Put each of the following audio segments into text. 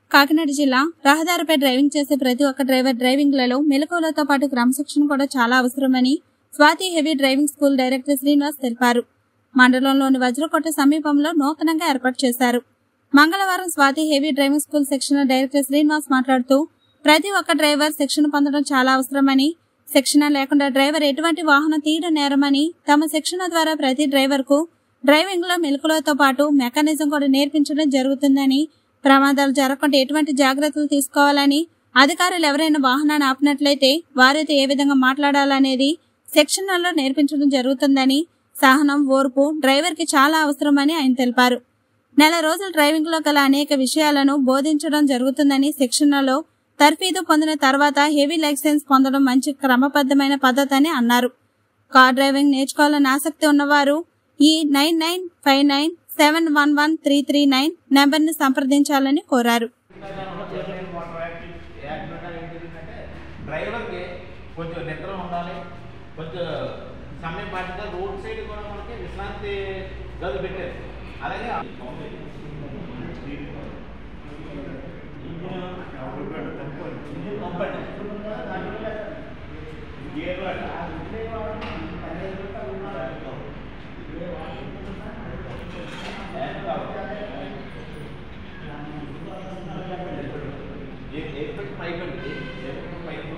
కాకినాడ జిల్లా రహదారిపై డ్రైవింగ్ చేసే ప్రతి ఒక్క డ్రైవర్ డ్రైవింగ్లలో మెలకువలతో పాటు క్రమశిక్షణ కూడా చాలా అవసరమని Swathi heavy driving school director Srinivas తెలిపారు మండలంలోని వజ్రకోట సమీపంలో నూతనంగా ఏర్పాటు చేశారు మంగళవారం Swathi heavy driving school section director Srinivas మాట్లాడుతూ ప్రతి ఒక్క డ్రైవర్ శిక్షణ పొందడం చాలా అవసరమని శిక్షణ లేకుండా డ్రైవర్ ఎటువంటి వాహనం తీయడం నేరమని తమ శిక్షణ ద్వారా ప్రతి డ్రైవర్ కు డ్రైవింగ్ లో మెలకులతో పాటు మెకానిజం కూడా నేర్పించడం జరుగుతుందని ప్రమాదాలు జరగకుండా ఎటువంటి జాగ్రత్తలు తీసుకోవాలని అధికారులు ఎవరైనా వాహనాన్ని ఆపినట్లయితే వారితో ఏ విధంగా మాట్లాడాలనేది శిక్షణలో నేర్పించడం జరుగుతుందని సహనం ఓర్పు డ్రైవర్ కి చాలా అవసరమని ఆయన తెలిపారు నెల రోజులు డ్రైవింగ్ లో గల అనేక విషయాలను బోధించడం జరుగుతుందని శిక్షణలో తర్ఫీదు పొందిన తర్వాత హెవీ లైసెన్స్ పొందడం మంచి క్రమబద్ధమైన పద్ధతి అని అన్నారు కార్ డ్రైవింగ్ నేర్చుకోవాలని ఆసక్తి ఉన్నవారు ఈ nine nine five nine seven one one three three nine నెంబర్ని సంప్రదించాలని కోరారు డ్రైవర్కి కొంచెం నిద్ర ఉండాలి కొంచెం సమయం పాటిందా రోడ్ సైడ్ కూడా మనకి విశ్రాంతి గదులు పెట్టారు అలాగే ఇంజిన్ పంపండి గేర్ ఎయిర్ పెట్టి పైప్ అండి ఎయిర్ పెట్టి పైప్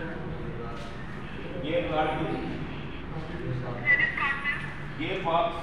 గేర్ వాడు gear box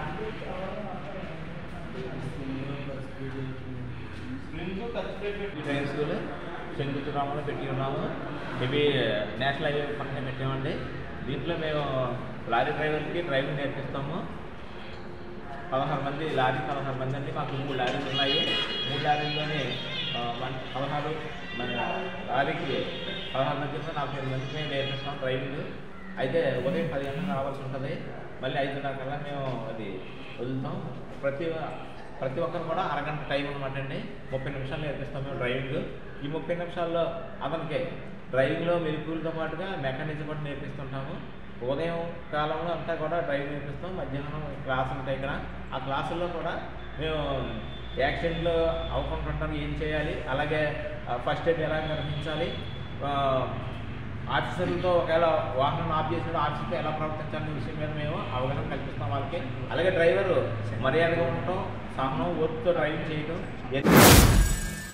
spring touch plate driving school శంకుతురాములో పెట్టి ఉన్నాము ఇవి నేషనల్ హైవే పక్కన పెట్టామండి దీంట్లో మేము లారీ డ్రైవర్కి డ్రైవింగ్ నేర్పిస్తాము పదహారు మంది లారీ పదహారు మంది అండి మాకు మూడు లారీలు ఉన్నాయి మూడు లారీల్లోనే ఆ, మన పదహారు మన లారీకి పదహారు మంది ఉంటే నలభై ఐదు మందికి మేము నేర్పిస్తాం డ్రైవింగ్ అయితే ఉదయం పది గంటలకు రావాల్సి ఉంటుంది మళ్ళీ ఐదున్నర కల్లా మేము అది వదులుతాం ప్రతి ప్రతి ఒక్కరు కూడా అరగంట టైం అనమాట అండి ముప్పై నిమిషాలు నేర్పిస్తాం మేము డ్రైవింగ్ ఈ ముప్పై నిమిషాల్లో అతనికి డ్రైవింగ్లో మెలకువలతో పాటుగా మెకానిజం కూడా నేర్పిస్తుంటాము ఉదయం కాలంలో అంతా కూడా డ్రైవింగ్ నేర్పిస్తాం మధ్యాహ్నం క్లాసులు ఉంటాయి ఇక్కడ ఆ క్లాసుల్లో కూడా మేము యాక్సిడెంట్లు అవ్వకుండా ఏం చేయాలి అలాగే ఫస్ట్ ఎయిడ్ ఎలా నిర్వహించాలి ఆ, ఆఫీసర్లతో ఒకవేళ వాహనం ఆఫ్ చేసినప్పుడు ఆఫీసర్తో ఎలా ప్రవర్తించాలనే విషయం మీద మేము అవగాహన కల్పిస్తాం వాళ్ళకి అలాగే డ్రైవర్ మర్యాదగా ఉండటం సహనం ఓర్పుతో డ్రైవింగ్ చేయటం ఇవన్నీ